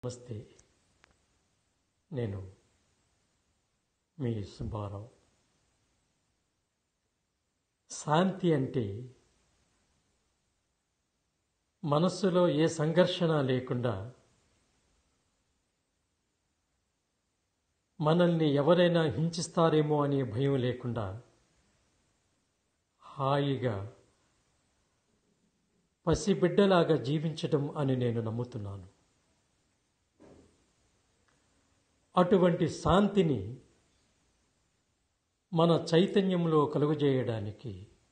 నమస్తే నేను మీ సుబ్బారావు శాంతి అంటే మనస్సులో ఏ సంఘర్షణ లేకుండా మనల్ని ఎవరైనా హింసిస్తారేమో అనే భయం లేకుండా హాయిగా పసిబిడ్డలాగా జీవించటం అని నేను నమ్ముతున్నాను అటువంటి శాంతిని మన చైతన్యంలో కలుగజేయడానికి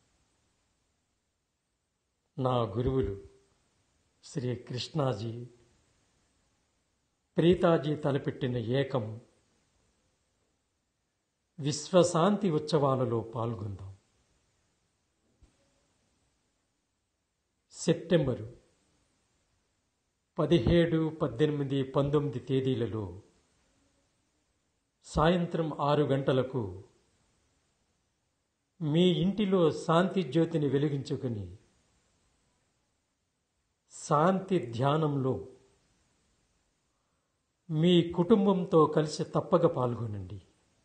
నా గురువులు శ్రీ కృష్ణాజీ ప్రీతాజీ తలపెట్టిన ఏకం విశ్వశాంతి ఉత్సవాలలో పాల్గొందాం సెప్టెంబరు పదిహేడు పద్దెనిమిది పంతొమ్మిది తేదీలలో సాయంత్రం ఆరు గంటలకు మీ ఇంటిలో శాంతి జ్యోతిని వెలిగించుకుని శాంతి ధ్యానంలో మీ కుటుంబంతో కలిసి తప్పక పాల్గొనండి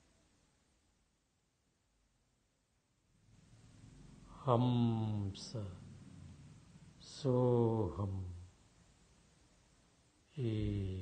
హంస సోహం ఏ